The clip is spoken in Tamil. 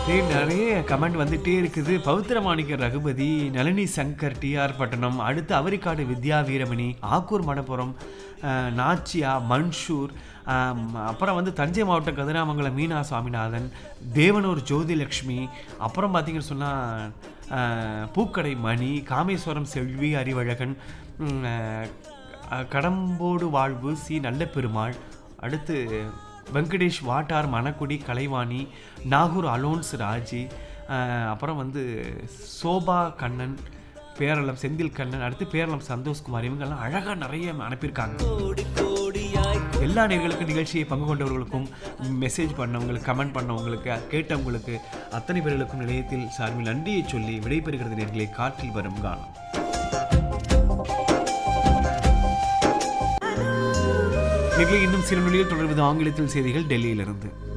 டேய் நிறைய கமெண்ட் வந்துட்டே இருக்குது பவித்ர மாணிக்க ரகுபதி நளினி சங்கர் டிஆர் பட்டணம் அடுத்து அவரிக்காடு வித்யா வீரமணி ஆக்கூர் மடப்புரம் அஹ், நாச்சியா மன்ஷூர் ஆம், அப்புறம் வந்து தஞ்சை மாவட்டம் கதிராமங்கலம் மீனா சுவாமிநாதன் தேவனூர் ஜோதிலக்ஷ்மி அப்புறம் பார்த்தீங்கன்னு சொன்னால் பூக்கடை மணி காமேஸ்வரம் செல்வி அறிவழகன் ம், அஹ், அஹ், கடம்போடு வாழ்வு சி நல்ல பெருமாள் அடுத்து வெங்கடேஷ் வாட்டார் மணக்குடி கலைவாணி நாகூர் அலோன்ஸ் ராஜி அஹ், அப்புறம் வந்து சோபா கண்ணன் பேரளம் செந்தில் கண்ணன் அடுத்து பேரளம் சந்தோஷ்குமார் இவங்கெல்லாம் அழகாக நிறைய அனுப்பியிருக்காங்க எல்லா நேர்களுக்கும் நிகழ்ச்சியை பங்கு கொண்டவர்களுக்கும் மெசேஜ் பண்ணவங்களுக்கு கமெண்ட் பண்ணவங்களுக்கு கேட்டவங்களுக்கு அத்தனை பேர்களுக்கும் நிலையத்தில் சார்பில் நன்றியை சொல்லி விடைபெறுகிறது நேர்களை காற்றில் வரும் காலம் நேர்களை இன்னும் சில நொடியில் தொடர்வது ஆங்கிலத்தில் செய்திகள் டெல்லியிலிருந்து